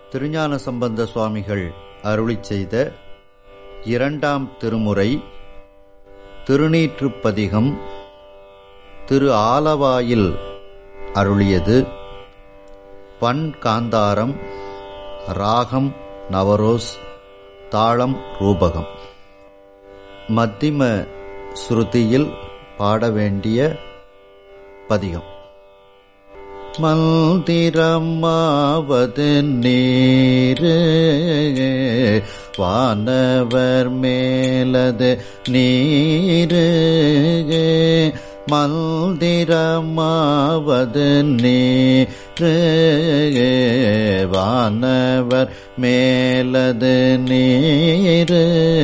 திருஞான சம்பந்த சுவாமிகள் அருளிச் செய்த இரண்டாம் திருமுறை திருநீற்றுப்பதிகம் திரு ஆலவாயில் அருளியது பண் காந்தாரம் ராகம் நவரோஸ் தாளம் ரூபகம் மத்திம ஸ்ருதியில் பாட வேண்டிய பதிகம் மந்திரமாவது நீரு வானவர் மேலது நீரு மந்திரமாவது நீரு வானவர் மேலது நீரு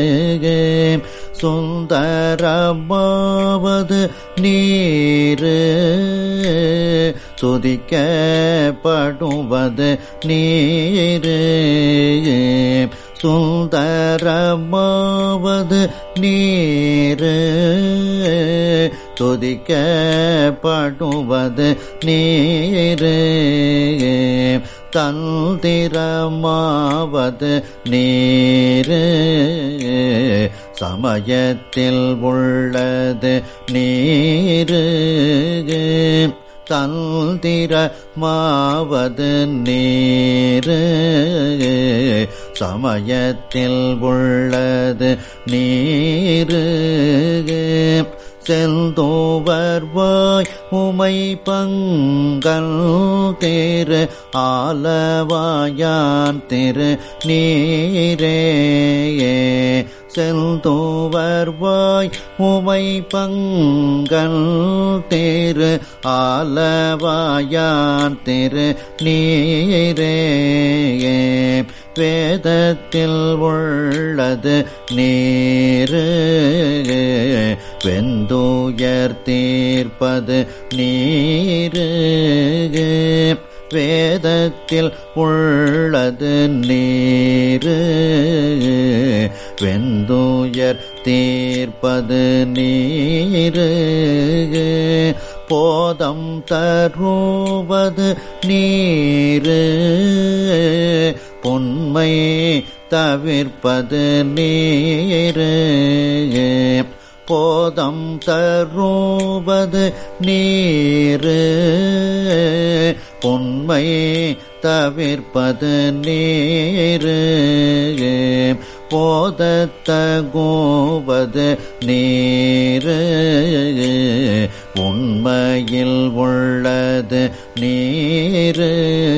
சுந்தரமாவது நீரு துதிக்கப்படுவது நீரு சுந்தரமாவது நீரு துதிக்கப்படுவது நீரு தந்திரமாவது நீரு சமயத்தில் உள்ளது நீரு தந்திரமாவது நீரு சமயத்தில் உள்ளது நீரு செல்தோவர்வாய் உமை பங்கல் திரு ஆலவாயான் திரு நீரே செல்தோவர்வாய் உமை பங்கல் திரு ஆலவாயான் திரு நீரே வேதத்தில் உள்ளது நீரு வெந்துயர் தீர்ப்பது நீரு வேதத்தில் உள்ளது நீரு வெந்துயர் தீர்ப்பது நீரு போதம் தருவது நீரு பொன்மை தவிர்ப்பது நீரு போதம் தருவது நீரு பொன்மை தவிர்ப்பது நீரு போதத்தகோவது நீரு உண்மையில் உள்ளது நீரு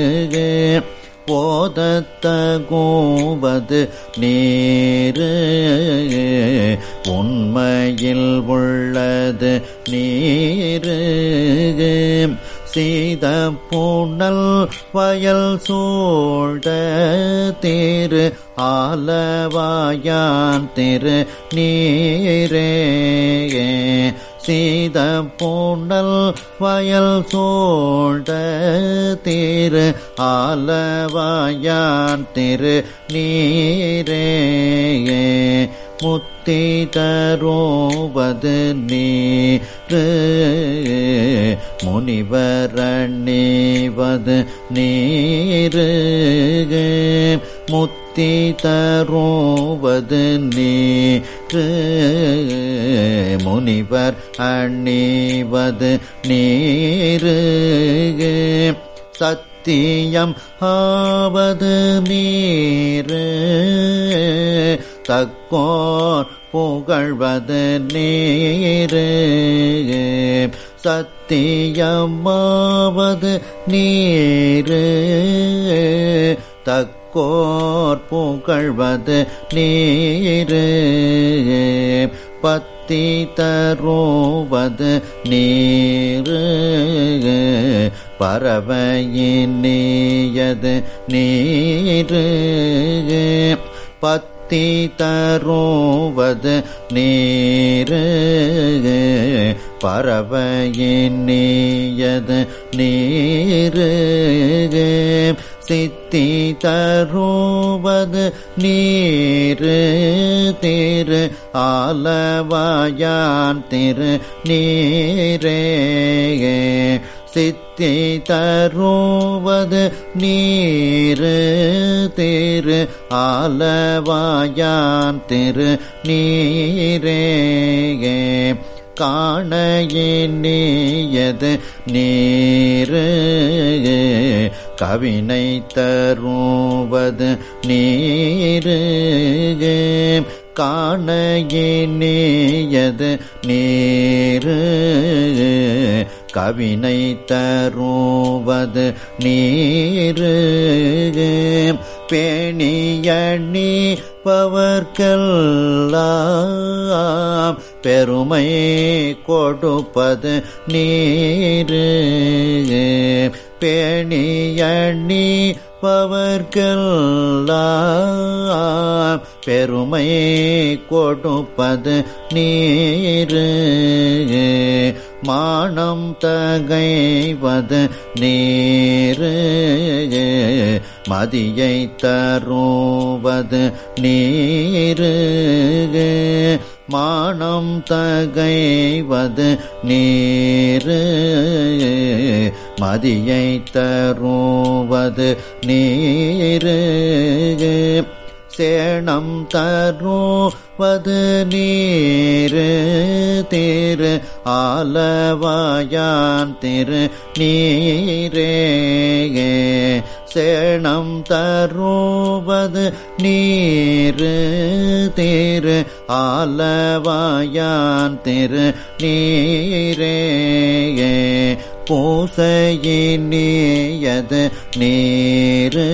போதத்தகோவது நீரு உண்மையில் உள்ளது நீரு சீத பூணல் வயல் சூழ்ந்த திரு ஆலவாயான் திரு நீரே சீத பூண்டல் வயல் சூழ்ந்த திரு ஆலவாயான் திரு நீரே முத்தி தருவது நீரு முனிவரணிவது நீரு முத்தி தருவது நீரு முனிவர் அணிவது நீரு சத்தியம் ஆவது நீரு தக்கோர் புகழ்வது நீரு சத்தியமாவது நீரு தக்கோர் புகழ்வது நீரு பத்தி தருவது நீரு பறவையின் நீயது நீரு பத்தி தருவது நீரு பறவையின் நீயது நீரு சித்தி தருவது நீரு திரு ஆலவாயான் திரு நீரே சித்தி முத்தி தருவது நீரு திரு ஆலவாயான் திரு நீரேகே காண எண்ணியது நீரு கவினை தருவது நீரு காண எண்ணியது நீரு கவினை தருவது நீரு பேணியணி பவர்க்கெல்லாம் பெருமை கொடுப்பது நீரு பேணியணி பவர்க்கெல்லாம் பெருமை கொடுப்பது நீரு மானம் தகைவது நீரு மதியை தருவது நீரு மானம் தகைவது நீரு மதியை தருவது நீரு சேணம் தருவது நீரு திரு ஆலவாயான் திரு நீரே சேணம் தருவது நீரு திரு ஆலவாயான் திரு நீரே பூசையினியது நீரு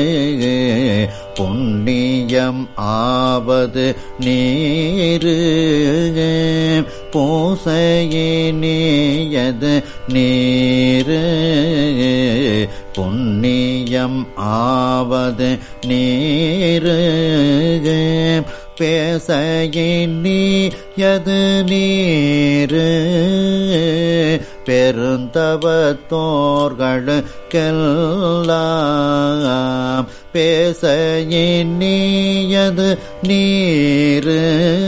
புண்ணியம் ஆவது நீரு பூசையினியது நீரு புண்ணியம் ஆவது நீரு பேசையினியது நீரு பெருந்தவத்தோர்களுக்கெல்லாம் பேச எண்ணியது நீரு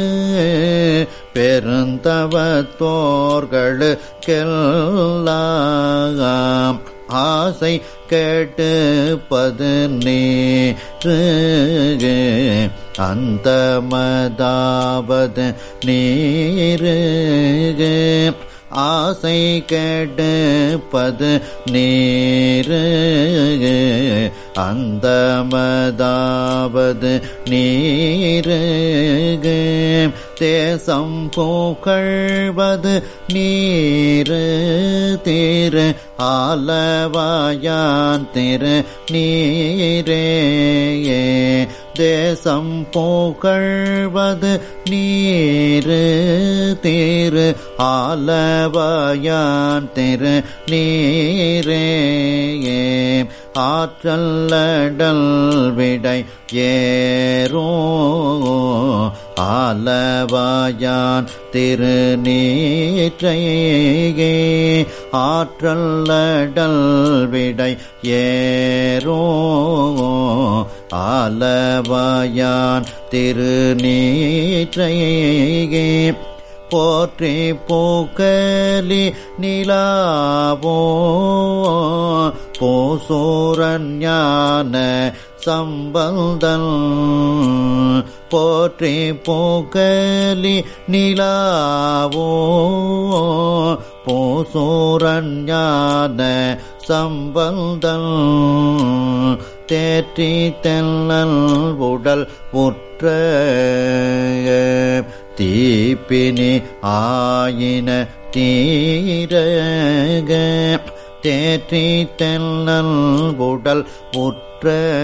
பெருந்தவத்தோர்களுக்கெல்லாம் ஆசை கேட்டுப்பது நீரு அந்த மதாவது நீரு ஆசை கேட்டுப்பது நீரு அந்த மதாவது நீரு தேசம் புகழ்வது நீரு திரு ஆலவாயான் திரு நீரே தேசம் புகழ்வது நீரு திரு ஆலவாயான் திரு நீரே ஆற்றல்லடல் விடை ஏறோ ஆலவாயான் திரு நீற்றையே ஆற்றல்லடல் விடை ஏறோ ஆலவாயான் திரு நீற்றையே போற்றி போக்கலி நிலாவோ போசூரன் ஞான சம்பந்தன் போற்றி போக்கலி நிலாவோ போசூரன் ஞான சம்பந்தன் தேற்றி தெல்லல் உடல் உற்ற தீப்பினி ஆயின தீரக தேற்றி தெல்லல் உடல் உற்ற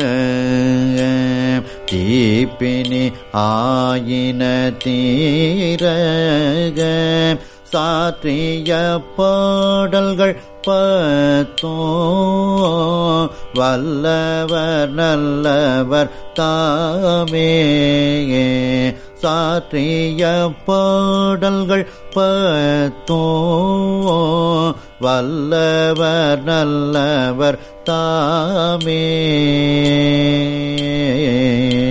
தீப்பினி ஆயின தீரக சாற்றிய பாடல்கள் பத்தோ வல்லவர் நல்லவர் தாமே சாற்றிய பாடல்கள் பத்தோ வல்லவர் நல்லவர் தாமே